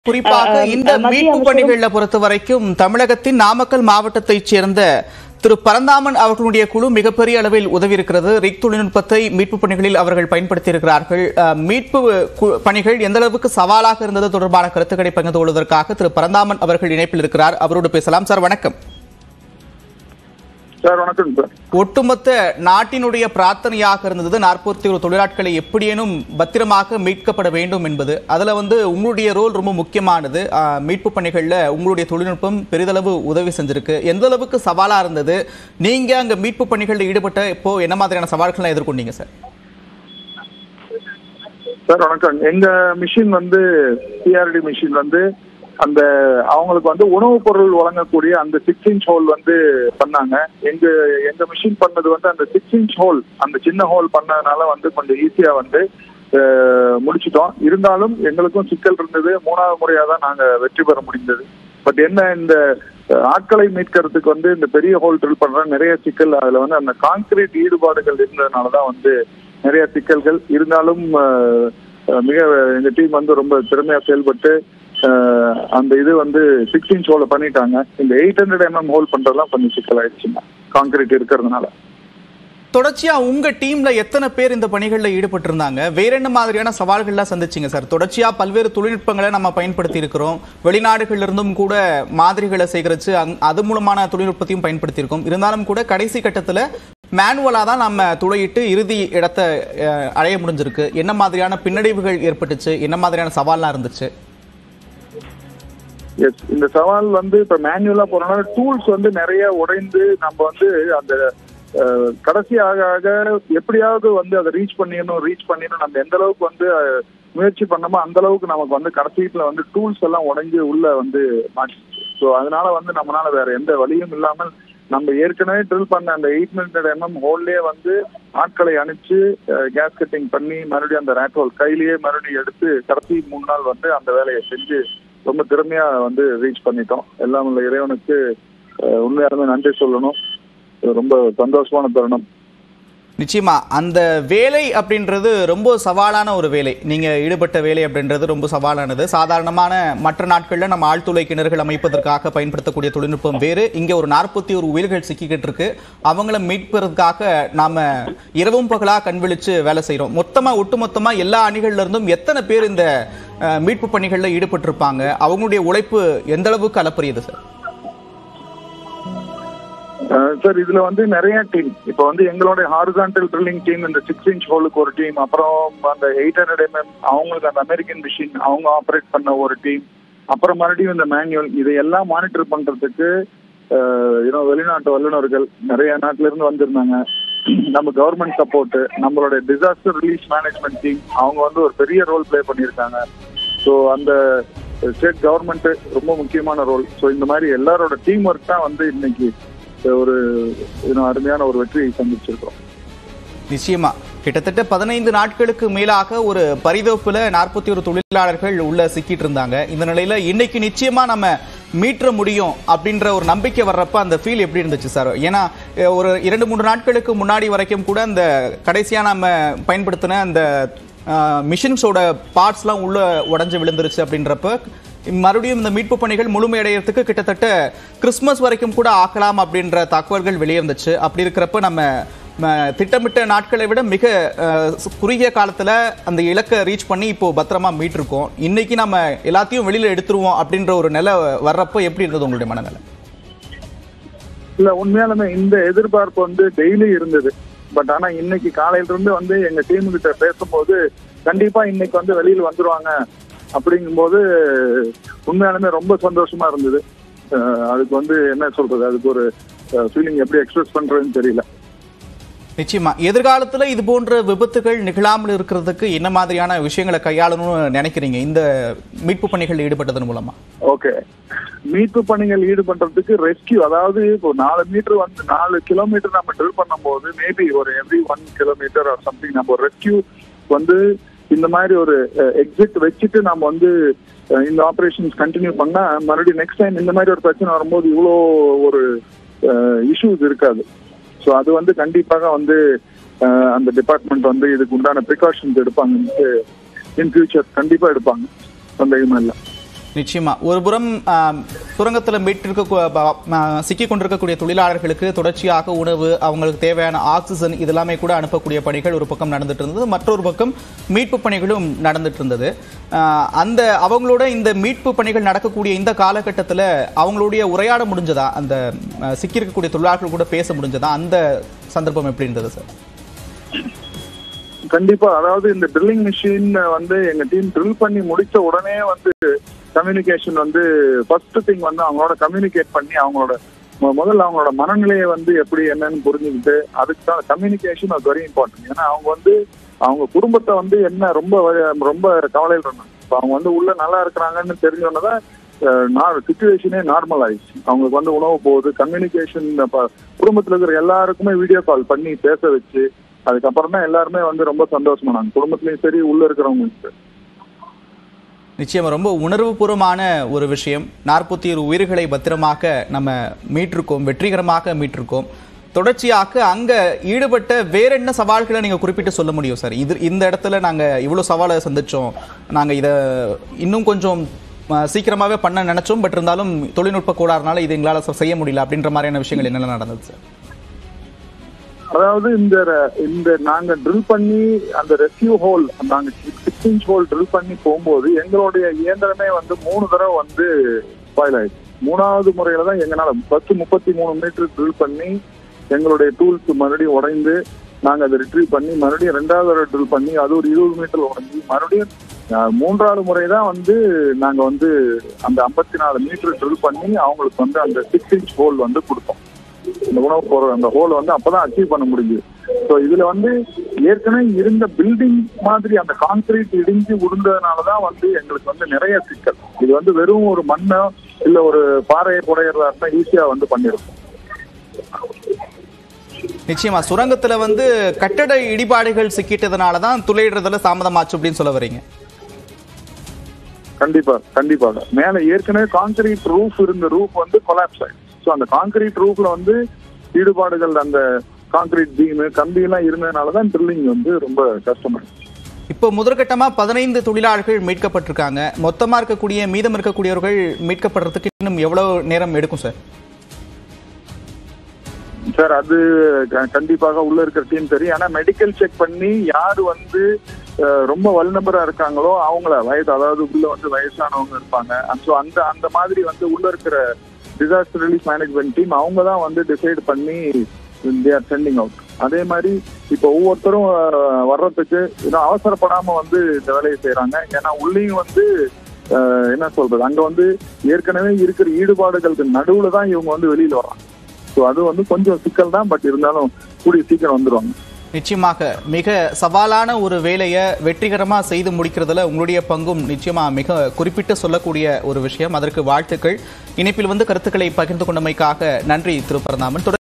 குறிப்பாக அஹ், இந்த அஹ், மத்திய மீட்பு அமைச்சரும் பணிகளை பொறுத்த வரைக்கும் தமிழகத்தின் நாமக்கல் மாவட்டத்தைச் சேர்ந்த திரு பரந்தாமன் அவர்களுடைய குழு மிகப்பெரிய அளவில் உதவி இருக்கிறது ரிக் தொழில்நுட்பத்தை மீட்பு பணிகளில் அவர்கள் பயன்படுத்தி இருக்கிறார்கள் அஹ், மீட்பு கு- பணிகள் எந்த அளவுக்கு சவாலாக இருந்தது தொடர்பான கருத்துக்களை பகிர்ந்து கொள்வதற்காக திரு பரந்தாமன் அவர்கள் இணைப்பில் இருக்கிறார் அவரோடு பேசலாம் சார் வணக்கம் சார் வணக்கம் சார் ஒட்டுமொத்த நாட்டினுடைய பிரார்த்தனையாக இருந்தது நாற்பத்தி ஒரு தொழிலாட்களை எப்படியேனும் பத்திரமாக மீட்கப்பட வேண்டும் என்பது அதுல வந்து உங்களுடைய ரோல் ரொம்ப முக்கியமானது ஆஹ், மீட்பு பணிகள்ல உங்களுடைய தொழில்நுட்பம் பெரிதளவு உதவி செஞ்சிருக்கு எந்த அளவுக்கு சவாலா இருந்தது நீங்க அங்க மீட்பு பணிகளில் ஈடுபட்ட இப்போ என்ன மாதிரியான சவால்களை எதிர்கொண்டீங்க சார் சார் வணக்கம் எங்க மிஷின் வந்து சிஆர்டி மிஷின் வந்து அந்த அவங்களுக்கு வந்து உணவுப் பொருள் வழங்கக்கூடிய அந்த சிக்ஸ் இன்ச் ஹோல் வந்து பண்ணாங்க எங்க எங்க மிஷின் பண்ணது வந்து அந்த சிக்ஸ் இன்ச் ஹோல் அந்த சின்ன ஹோல் பண்ணதுனால வந்து கொஞ்சம் ஈஸியா வந்து அஹ், முடிச்சிட்டோம் இருந்தாலும் எங்களுக்கும் சிக்கல் இருந்தது மூணாவது முறையா தான் நாங்க வெற்றி பெற முடிந்தது பட் என்ன இந்த அஹ், ஆட்களை மீட்கிறதுக்கு வந்து இந்த பெரிய ஹோல் ட்ரில் பண்ற நிறைய சிக்கல் அதுல வந்து அந்த கான்கிரீட் ஈடுபாடுகள் இருந்ததுனால தான் வந்து நிறைய சிக்கல்கள் இருந்தாலும் அஹ், அஹ், மிக எங்க டீம் வந்து ரொம்ப திறமையா செயல்பட்டு அஹ், அந்த இது வந்து சிக்ஸ் இன்ச் ஹோல பண்ணிட்டாங்க இந்த எயிட் ஹண்ட்ரட் எம்எம் ஹோல் பண்றதெல்லாம் கொஞ்சம் சிக்கல் ஆயிடுச்சுங்க கான்கிரீட் இருக்கிறதுனால தொடர்ச்சியா உங்க டீம்ல எத்தனை பேர் இந்த பணிகள்ல ஈடுபட்டிருந்தாங்க வேற என்ன மாதிரியான சவால்கள்லாம் சந்திச்சீங்க சார் தொடர்ச்சியா பல்வேறு தொழில்நுட்பங்களை நம்ம பயன்படுத்தி இருக்கிறோம் வெளிநாடுகள்ல இருந்தும் கூட மாதிரிகளை சேகரிச்சு அங்- அது மூலமான தொழில்நுட்பத்தையும் பயன்படுத்தி இருக்கோம் இருந்தாலும் கூட கடைசி கட்டத்துல மேனுவலா தான் நம்ம துளையிட்டு இறுதி இடத்தை அஹ், அடைய முடிஞ்சிருக்கு என்ன மாதிரியான பின்னடைவுகள் ஏற்பட்டுச்சு என்ன மாதிரியான சவால்லாம் இருந்துச்சு எஸ் இந்த சவால் வந்து இப்ப மேனுவலா போறனால டூல்ஸ் வந்து நிறைய உடைந்து நம்ம வந்து அந்த அஹ், கடைசி ஆக ஆக எப்படியாவது வந்து அதை ரீச் பண்ணிடணும் ரீச் பண்ணிடணும் நம்ம எந்த அளவுக்கு வந்து அஹ், முயற்சி பண்ணோமோ அந்த அளவுக்கு நமக்கு வந்து கடைசியில வந்து டூல்ஸ் எல்லாம் உடைஞ்சு உள்ள வந்து மாட்டிச்சு ஸோ அதனால வந்து நம்மளால வேற எந்த வழியும் இல்லாமல் நம்ம ஏற்கனவே ட்ரில் பண்ண அந்த எயிட் ஹண்ட்ரட் எம்எம் ஹோல்லே வந்து ஆட்களை அனுப்பிச்சு கேஸ் கட்டிங் பண்ணி மறுபடியும் அந்த ரேட் ஹோல் கையிலேயே மறுபடியும் எடுத்து கடைசி மூணு நாள் வந்து அந்த வேலையை செஞ்சு ரொம்ப திறமையா வந்து ரீச் பண்ணிட்டோம் எல்லாம் உள்ள இறைவனுக்கு அஹ், உண்மையாலுமே நன்றி சொல்லணும் இது ரொம்ப சந்தோஷமான தருணம் நிச்சயமா அந்த வேலை அப்படின்றது ரொம்ப சவாலான ஒரு வேலை நீங்க ஈடுபட்ட வேலை அப்படின்றது ரொம்ப சவாலானது சாதாரணமான மற்ற நாட்கள்ல நம்ம ஆழ்துளை கிணறுகள் அமைப்பதற்காக பயன்படுத்தக்கூடிய தொழில்நுட்பம் வேறு இங்க ஒரு நாற்பத்தி ஒரு உயிர்கள் சிக்கிக்கிட்டு இருக்கு அவங்கள மீட்பதற்காக நாம இரவும் பகலா கண் விழிச்சு வேலை செய்றோம் மொத்தமா ஒட்டுமொத்தமா எல்லா அணிகள்ல இருந்தும் எத்தனை பேர் இந்த அஹ், மீட்பு பணிகள்ல ஈடுபட்டிருப்பாங்க அவங்களுடைய உழைப்பு எந்த அளவுக்கு அளப்பரியது சார் சார் இதுல வந்து நிறைய டீம் இப்போ வந்து எங்களோட ஹாரிசான்டல் ட்ரில்லிங் டீம் இந்த சிக்ஸ் இன்ச் ஹோலுக்கு ஒரு டீம் அப்புறம் அந்த எயிட் ஹண்ட்ரட் எம்எம் அவங்களுக்கு அந்த அமெரிக்கன் மிஷின் அவங்க ஆப்ரேட் பண்ண ஒரு டீம் அப்புறம் மறுபடியும் இந்த மேனுவல் இதையெல்லாம் மானிட்டர் பண்றதுக்கு யூனோ வெளிநாட்டு வல்லுநர்கள் நிறைய நாட்டுல இருந்து வந்திருந்தாங்க நம்ம கவர்மெண்ட் சப்போர்ட் நம்மளோட டிசாஸ்டர் ரிலீஸ் மேனேஜ்மெண்ட் டீம் அவங்க வந்து ஒரு பெரிய ரோல் ப்ளே பண்ணியிருக்காங்க ஸோ அந்த ஸ்டேட் கவர்மெண்ட் ரொம்ப முக்கியமான ரோல் ஸோ இந்த மாதிரி எல்லாரோட டீம் ஒர்க் தான் வந்து இன்னைக்கு ஒரு இன்னும் அருமையான ஒரு வெற்றியை சந்திச்சிருக்கோம் நிச்சயமா கிட்டத்தட்ட பதினைந்து நாட்களுக்கு மேலாக ஒரு பரிதோப்புல நாற்பத்தி ஒரு தொழிலாளர்கள் உள்ள சிக்கிட்டு இருந்தாங்க இந்த நிலையில இன்னைக்கு நிச்சயமா நம்ம மீட்ற முடியும் அப்படின்ற ஒரு நம்பிக்கை வர்றப்ப அந்த ஃபீல் எப்படி இருந்துச்சு சார் ஏன்னா அஹ், ஒரு இரண்டு மூன்று நாட்களுக்கு முன்னாடி வரைக்கும் கூட அந்த கடைசியா நம்ம பயன்படுத்தின அந்த மிஷின்ஸோட பார்ட்ஸ்லாம் உள்ள உடைஞ்சு விழுந்துருச்சு அப்படின்றப்ப மறுபடியும் இந்த மீட்பு பணிகள் முழுமையடைகிறதுக்கு கிட்டத்தட்ட கிறிஸ்மஸ் வரைக்கும் கூட ஆக்கலாம் அப்படின்ற தகவல்கள் வெளியே வந்துச்சு அப்படி இருக்கிறப்ப நம்ம ம, திட்டமிட்ட நாட்களை விட மிக அஹ், சு- குறுகிய காலத்துல அந்த இலக்கை ரீச் பண்ணி இப்போ பத்திரமா மீட்டிருக்கோம் இன்னைக்கு நம்ம எல்லாத்தையும் வெளியில எடுத்துருவோம் அப்படின்ற ஒரு நிலை வர்றப்போ எப்படி இருந்தது உங்களுடைய மனநிலை இல்ல உண்மையாலுமே இந்த எதிர்பார்ப்பு வந்து டெய்லி இருந்தது பட் ஆனா இன்னைக்கு காலையில இருந்து வந்து எங்க டீம் கிட்ட பேசும்போது கண்டிப்பா இன்னைக்கு வந்து வெளியில வந்துருவாங்க அப்படிங்கும்போது உண்மையாலுமே ரொம்ப சந்தோஷமா இருந்தது அஹ் அதுக்கு வந்து என்ன சொல்றது அதுக்கு ஒரு ஃபீலிங் எப்படி எக்ஸ்பிரஸ் பண்றதுன்னு தெரியல நிச்சயமா எதிர்காலத்துல இது போன்ற விபத்துகள் நிகழாமல் இருக்கிறதுக்கு என்ன மாதிரியான விஷயங்களை கையாளணும்னு நினைக்கிறீங்க இந்த மீட்பு பணிகள் ஈடுபட்டதன் மூலமா ஓகே மீட்பு பணிகள் ஈடுபடுறதுக்கு ரெஸ்கியூ அதாவது இப்போ நாலு மீட்டர் வந்து நாலு கிலோமீட்டர் நம்ம ட்ரில் பண்ணும்போது மேபி ஒரு every one kilometre or something நம்ம ஒரு ரெஸ்கியூ வந்து இந்த மாதிரி ஒரு எக்ஸிட் வச்சுட்டு நம்ம வந்து அஹ், இந்த ஆபரேஷன்ஸ் கண்டினியூ பண்ணா மறுபடியும் நெக்ஸ்ட் டைம் இந்த மாதிரி ஒரு பிரச்சனை வரும்போது இவ்வளோ ஒரு இஷ்யூஸ் இருக்காது ஸோ அது வந்து கண்டிப்பாக வந்து அஹ், அந்த டிபார்ட்மெண்ட் வந்து இதுக்கு உண்டான ப்ரிகாஷன்ஸ் எடுப்பாங்கன்ட்டு இன் ஃபியூச்சர் கண்டிப்பா எடுப்பாங்க சந்தேகமா இல்லை நிச்சயமா ஒருபுறம் ஆம், சுரங்கத்துல மீட்டிருக்க கு- ப- ம- சிக்கிக் கொண்டிருக்கக்கூடிய தொழிலாளர்களுக்கு தொடர்ச்சியாக உணவு அவங்களுக்கு தேவையான ஆக்சிஜன் இதெல்லாமே கூட அனுப்பக்கூடிய பணிகள் ஒரு பக்கம் நடந்துட்டு இருந்தது மற்றொரு பக்கம் மீட்பு பணிகளும் நடந்துட்டு இருந்தது ஆ, அந்த அவங்களோட இந்த மீட்பு பணிகள் நடக்கக்கூடிய இந்த காலகட்டத்துல அவங்களுடைய உரையாட முடிஞ்சதா அந்த ஆ, சிக்கியிருக்கக்கூடிய தொழிலாளர்கள் கூட பேச முடிஞ்சதா அந்த சந்தர்ப்பம் எப்படி இருந்தது சார் கண்டிப்பா அதாவது இந்த ட்ரில்லிங் மிஷின் வந்து எங்க டீம் ட்ரில் பண்ணி முடிச்ச உடனே வந்து கம்யூனிகேஷன் வந்து ஃபர்ஸ்ட் திங் வந்து அவங்களோட கம்யூனிகேட் பண்ணி அவங்களோட மு- முதல்ல அவங்களோட மனநிலையை வந்து எப்படி என்னன்னு புரிஞ்சுக்கிட்டு அதுக்கு தான் கம்யூனிகேஷன் அது வெரி இம்பார்ட்டன்ட் ஏன்னா அவங்க வந்து அவங்க குடும்பத்தை வந்து என்ன ரொம்ப வ- ரொம்ப கவலையில் இருந்தாங்க இப்போ அவங்க வந்து உள்ள நல்லா இருக்கிறாங்கன்னு தெரிஞ்சோன்னதான் சுச்சுவேஷனே நார்மல் ஆயிடுச்சு அவங்களுக்கு வந்து உணவு போகுது கம்யூனிகேஷன் குடும்பத்துல இருக்கிற எல்லாருக்குமே வீடியோ கால் பண்ணி பேச வச்சு அதுக்கப்புறம் தான் எல்லாருமே வந்து ரொம்ப சந்தோஷமானாங்க குடும்பத்திலயும் சரி உள்ள இருக்கிறவங்களும் சரி நிச்சயமா ரொம்ப உணர்வுபூர்வமான ஒரு விஷயம் நாற்பத்தி ஒரு உயிர்களை பத்திரமாக நம்ம மீட்டிருக்கோம் வெற்றிகரமாக மீட்டிருக்கோம் தொடர்ச்சியாக அங்க ஈடுபட்ட வேற என்ன சவால்களை நீங்க குறிப்பிட்டு சொல்ல முடியும் சார் இது இந்த இடத்துல நாங்க இவ்வளவு சவாலை சந்திச்சோம் நாங்க இத இன்னும் கொஞ்சம் அஹ், சீக்கிரமாவே பண்ண நினைச்சோம் பட் இருந்தாலும் தொழில்நுட்ப கோளாறுனால இது எங்களால ச- செய்ய முடியல அப்படின்ற மாதிரியான விஷயங்கள் என்னென்ன நடந்தது சார் அதாவது இந்த ர- இந்த நாங்க ட்ரில் பண்ணி அந்த ரெஸ்கியூ ஹோல் நாங்க சிக்ஸ் இன்ச் ஹோல் ட்ரில் பண்ணி போகும்போது எங்களுடைய இயந்திரமே வந்து மூணு தடவை வந்து ஸ்பாயில் ஆயிடுச்சு மூணாவது முறையில தான் எங்களால பத்து முப்பத்தி மூணு மீட்டர் ட்ரில் பண்ணி எங்களுடைய டூல்ஸ் மறுபடியும் உடைந்து நாங்க அதை ரிட்ரீவ் பண்ணி மறுபடியும் ரெண்டாவது தடவை ட்ரில் பண்ணி அது ஒரு இருபது மீட்டர் உடைஞ்சி மறுபடியும் அஹ், மூன்றாவது முறை தான் வந்து நாங்க வந்து அந்த ஐம்பத்தி நாலு மீட்டர் ட்ரில் பண்ணி அவங்களுக்கு வந்து அந்த சிக்ஸ் இன்ச் ஹோல் வந்து கொடுத்தோம் இந்த உணவு பொருள் அந்த ஹோல் வந்து அப்பதான் அச்சீவ் பண்ண முடியுது ஸோ இதுல வந்து ஏற்கனவே இருந்த பில்டிங் மாதிரி அந்த கான்கிரீட் இடிஞ்சு விழுந்ததுனாலதான் வந்து எங்களுக்கு வந்து நிறைய சிக்கல் இது வந்து வெறும் ஒரு மண்ணோ இல்ல ஒரு பாறையை குடையிறதா இருந்தா ஈஸியா வந்து பண்ணிருக்கும் நிச்சயமா சுரங்கத்துல வந்து கட்டட இடிபாடுகள் சிக்கிட்டதுனால தான் துளையிடுறதுல தாமதமாச்சு அப்படின்னு சொல்ல வரீங்க கண்டிப்பா கண்டிப்பாக மேல ஏற்கனவே கான்கிரீட் ரூஃப் இருந்த ரூஃப் வந்து கொலாப்ஸ் ஆயிடுச்சு ஸோ அந்த கான்கிரீட் ரூஃப்ல வந்து ஈடுபாடுகள் அந்த கான்கிரீட் பீம் கம்பி எல்லாம் இருந்ததுனாலதான் ட்ரில்லிங் வந்து ரொம்ப கஷ்டமாயிடுச்சு இப்போ முதற்கட்டமா பதினைந்து தொழிலாளர்கள் மீட்கப்பட்டிருக்காங்க மொத்தமா இருக்கக்கூடிய மீதம் இருக்கக்கூடியவர்கள் மீட்கப்படுறதுக்கு இன்னும் எவ்வளவு நேரம் எடுக்கும் சார் சார் அது க- கண்டிப்பாக உள்ள இருக்கிற டீம் தெரியும் ஆனா மெடிக்கல் செக் பண்ணி யாரு வந்து அஹ், ரொம்ப வல்நபரா இருக்காங்களோ அவங்கள வயது அதாவது உள்ள வந்து வயசானவங்க இருப்பாங்க ஸோ அந்த அந்த மாதிரி வந்து உள்ள இருக்கிற டிசாஸ்டர் ரிலீஃப் மேனேஜ்மெண்ட் டீம் அவங்க தான் வந்து டிசைட் பண்ணி தே ஆர் சென்டிங் அவுட் அதே மாதிரி இப்போ ஒவ்வொருத்தரும் அஹ், வர்றதுக்கு இன்னும் அவசரப்படாம வந்து இந்த வேலையை செய்யறாங்க ஏன்னா உள்ளேயும் வந்து அஹ், என்ன சொல்றது அங்க வந்து ஏற்கனவே இருக்கிற ஈடுபாடுகளுக்கு நடுவுல தான் இவங்க வந்து வெளியில வர்றாங்க ஸோ அது வந்து கொஞ்சம் சிக்கல் தான் பட் இருந்தாலும் கூடிய சீக்கிரம் வந்துருவாங்க நிச்சயமாக மிக சவாலான ஒரு வேலையை வெற்றிகரமா செய்து முடிக்கிறதுல உங்களுடைய பங்கும் நிச்சயமா மிக குறிப்பிட்டு சொல்லக்கூடிய ஒரு விஷயம் அதற்கு வாழ்த்துக்கள் இணைப்பில் வந்து கருத்துக்களை பகிர்ந்து கொண்டமைக்காக நன்றி திரு பரந்தாமன்